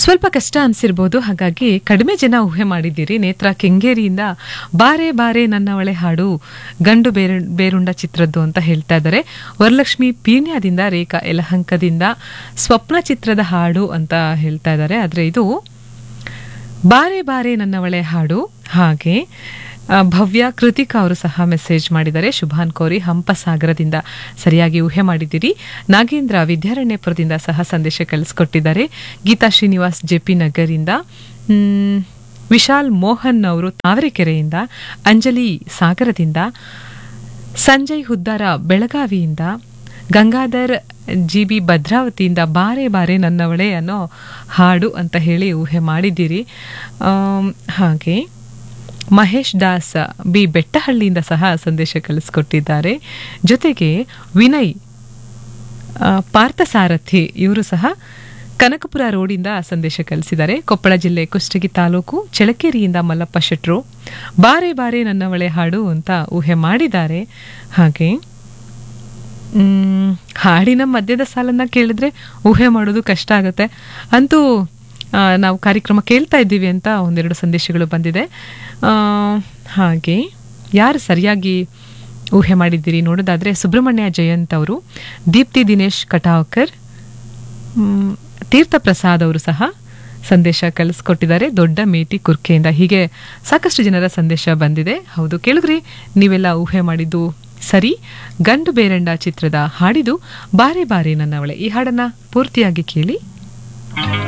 ಸ್ವಲ್ಪ ಕಷ್ಟ ಅನ್ಸಿರ್ಬೋದು ಹಾಗಾಗಿ ಕಡಿಮೆ ಜನ ಊಹೆ ಮಾಡಿದ್ದೀರಿ ನೇತ್ರ ಕೆಂಗೇರಿಯಿಂದ ಬಾರೆ ಬಾರೆ ನನ್ನವಳೆ ಹಾಡು ಗಂಡು ಬೇರು ಬೇರುಂಡ ಚಿತ್ರದ್ದು ಅಂತ ಹೇಳ್ತಾ ಇದ್ದಾರೆ ವರಲಕ್ಷ್ಮಿ ಪೀಣ್ಯದಿಂದ ರೇಖಾ ಯಲಹಂಕದಿಂದ ಸ್ವಪ್ನ ಚಿತ್ರದ ಹಾಡು ಅಂತ ಹೇಳ್ತಾ ಇದ್ದಾರೆ ಆದರೆ ಇದು ಬಾರೆ ಬಾರೆ ನನ್ನವಳೆ ಹಾಡು ಹಾಗೆ ಆ, ಭವ್ಯ ಕೃತಿಕಾ ಅವರು ಸಹ ಮೆಸೇಜ್ ಮಾಡಿದ್ದಾರೆ ಶುಭಾನ್ ಕೋರಿ ಹಂಪಸಾಗರದಿಂದ ಸರಿಯಾಗಿ ಊಹೆ ಮಾಡಿದ್ದೀರಿ ನಾಗೇಂದ್ರ ವಿದ್ಯಾರಣ್ಯಪುರದಿಂದ ಸಹ ಸಂದೇಶ ಕಳಿಸ್ಕೊಟ್ಟಿದ್ದಾರೆ ಗೀತಾ ಶ್ರೀನಿವಾಸ್ ಜೆ ಪಿ ನಗರಿಂದ ಮ್, ವಿಶಾಲ್ ಮೋಹನ್ ಅವರು ತಾವರೆಕೆರೆಯಿಂದ ಅಂಜಲಿ ಸಾಗರದಿಂದ ಸಂಜಯ್ ಹುದ್ದಾರ ಬೆಳಗಾವಿಯಿಂದ ಗಂಗಾಧರ್ ಜಿ ಬಿ ಭದ್ರಾವತಿಯಿಂದ ಬಾರೆ ಬಾರೆ ನನ್ನವಳೆ ಅನ್ನೋ ಹಾಡು ಅಂತ ಹೇಳಿ ಊಹೆ ಮಾಡಿದ್ದೀರಿ ಆಮ್, ಹಾಗೆ ಮಹೇಶ್ ದಾಸ್ ಬಿ ಬೆಟ್ಟಹಳ್ಳಿಯಿಂದ ಸಹ ಸಂದೇಶ ಕಳಿಸ್ಕೊಟ್ಟಿದ್ದಾರೆ ಜೊತೆಗೆ ವಿನಯ್ ಆ, ಪಾರ್ಥಸಾರಥಿ ಇವರು ಸಹ ಕನಕಪುರ ರೋಡಿಂದ ಸಂದೇಶ ಕಳಿಸಿದ್ದಾರೆ ಕೊಪ್ಪಳ ಜಿಲ್ಲೆ ಕುಷ್ಟಗಿ ತಾಲೂಕು ಚಳಕೇರಿಯಿಂದ ಮಲ್ಲಪ್ಪ ಶೆಟ್ರು ಬಾರೆ ಬಾರೆ ನನ್ನವಳೆ ಹಾಡು ಅಂತ ಊಹೆ ಮಾಡಿದ್ದಾರೆ ಹಾಗೆ ಮ್, ಹಾಡಿನ ಮಧ್ಯದ ಸಾಲನ್ನ ಕೇಳಿದ್ರೆ ಊಹೆ ಮಾಡೋದು ಕಷ್ಟ ಆಗುತ್ತೆ ಅಂತೂ ಆ, ನಾವು ಕಾರ್ಯಕ್ರಮ ಕೇಳ್ತಾ ಇದ್ದೀವಿ ಅಂತ ಒಂದೆರಡು ಸಂದೇಶಗಳು ಬಂದಿದೆ ಆ, ಹಾಗೆ ಯಾರು ಸರಿಯಾಗಿ ಊಹೆ ಮಾಡಿದ್ದೀರಿ ನೋಡೋದಾದ್ರೆ ಸುಬ್ರಹ್ಮಣ್ಯ ಜಯಂತ್ ಅವರು ದೀಪ್ತಿ ದಿನೇಶ್ ಕಟಾವ್ಕರ್ ಮ್, ತೀರ್ಥ ಪ್ರಸಾದ್ ಅವರು ಸಹ ಸಂದೇಶ ಕಳಿಸ್ಕೊಟ್ಟಿದ್ದಾರೆ ದೊಡ್ಡ ಮೇಟಿ ಕುರ್ಕೆಯಿಂದ ಹೀಗೆ ಸಾಕಷ್ಟು ಜನರ ಸಂದೇಶ ಬಂದಿದೆ ಹೌದು ಕೇಳಿದ್ರಿ ನೀವೆಲ್ಲ ಊಹೆ ಮಾಡಿದ್ದು ಸರಿ ಗಂಡು ಬೇರಂಡ ಚಿತ್ರದ ಹಾಡಿದು ಬಾರೆ ಬಾರೆ ನನ್ನವಳೆ ಈ ಹಾಡನ್ನ ಪೂರ್ತಿಯಾಗಿ ಕೇಳಿ